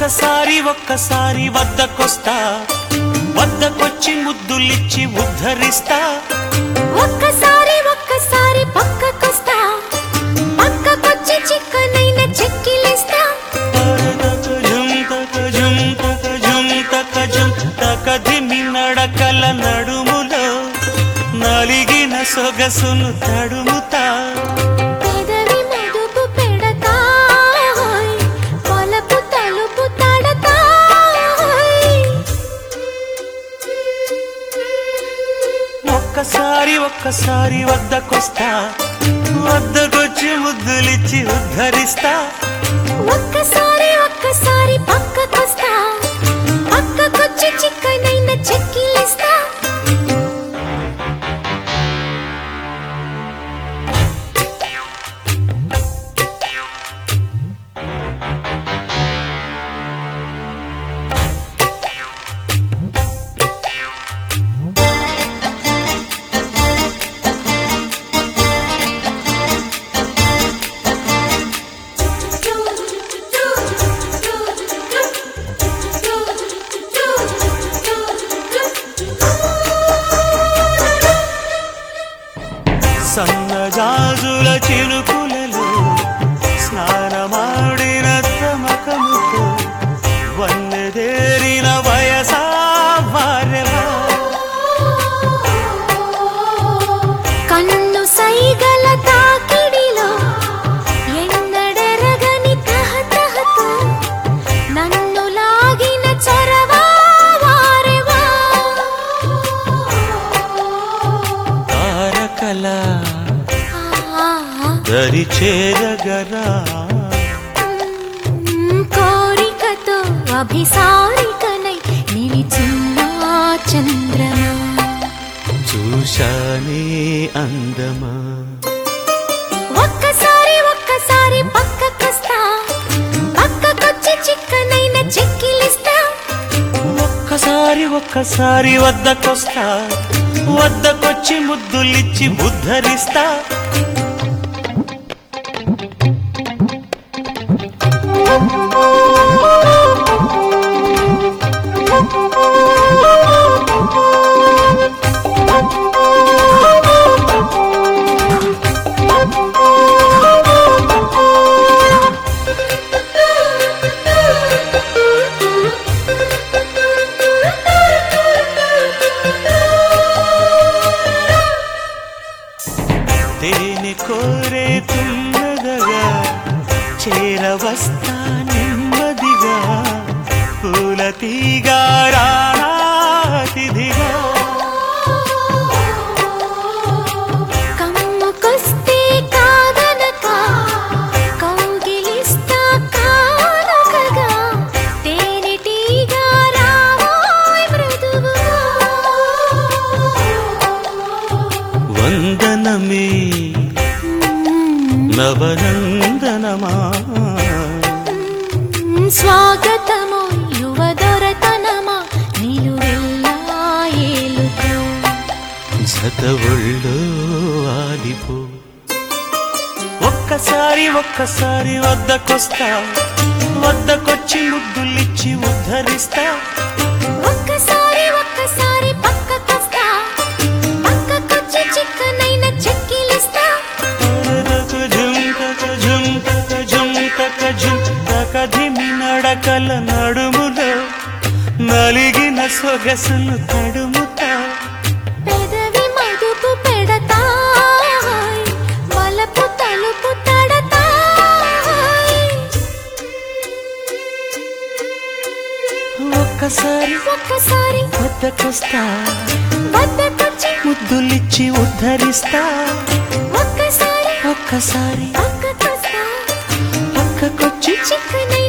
ఒక్కసారి ఒక్కసారి వద్దకొస్తా వద్దకొచ్చి ముద్దులిచ్చి ఉద్ధరిస్తా ఒక్కసారి ఒక్కసారి పక్కకొస్తా పక్కకొచ్చి చిక్కనైన చెక్కిలిస్తా తకజుం తకజుం తకజుం తకధిమి నడకల నడుములో నలిగిన సొగసును తడుముతా పెదవి మెదుపు పెడతా పొలపు తలుపు తడతా ఒక్కసారి ఒక్కసారి వద్దకొస్తా వద్దకొచ్చి ముద్దులిచ్చి ఉద్ధరిస్తా ఒక్కసారి ఒక్కసారి పక్కకొస్తా పక్కకొచ్చి చిక్కనైన చెక్కిలిస్తా సన్నజాజుల చినుకులలో స్నానమాడిన తమకముతో వన్నెదేరిన వయసా వారెలా కన్ను సైగల తాకిడిలో ఎన్నడెరగని తహతహతో నన్ను లాగిన చొరవా వారెవా తారకల ఆ, దరి చేరగరా మ్, కోరికతో అభిసారికనై నిలిచిన చంద్రమా చూశానే అందమా ఒక్కసారి ఒక్కసారి పక్కకొస్తా పక్కకొచ్చి చిక్కనైన చెక్కిలిస్తా ఒక్కసారి ఒక్కసారి వద్దకొస్తా వద్దకొచ్చి ముద్దులిచ్చి ఉద్ధరిస్తా తేనె కోరే తుమ్మదగా చేరవస్తా నెమ్మదిగా పూల తీగా రాణాతిథిగా కమ్ముకొస్తే కాదనక కౌగిలిస్తా కానకగా తేనెటీగా రావోయ్ మృదువుగా వందనమే నవనందనమా స్వాగతము యువదొరతనమా నిలువెల్లా ఏలుకో జత ఒళ్ళో ఆలిపో ఒక్కసారి ఒక్కసారి వద్దకొస్తా వద్దకొచ్చి ముద్దులిచ్చి ఉద్ధరిస్తా ఒక్కసారి ఒక్కసారి పక్కకొస్తా పక్కకొచ్చి చిక్కనైన చెక్కిలిస్తా కదిమి నడకల నడుములో నలిగిన సొగసును తడుముతా పెదవి మదుపు పెడతా వలపు తలుపు తడతా ఒక్కసారి ఒక్కసారి వద్దకొస్తా వద్దకొచ్చి ముద్దులిచ్చి ఉద్ధరిస్తా ఒక్కసారి ఒక్కసారి పక్కకొస్తా పక్కకొచ్చి చిక్కనైన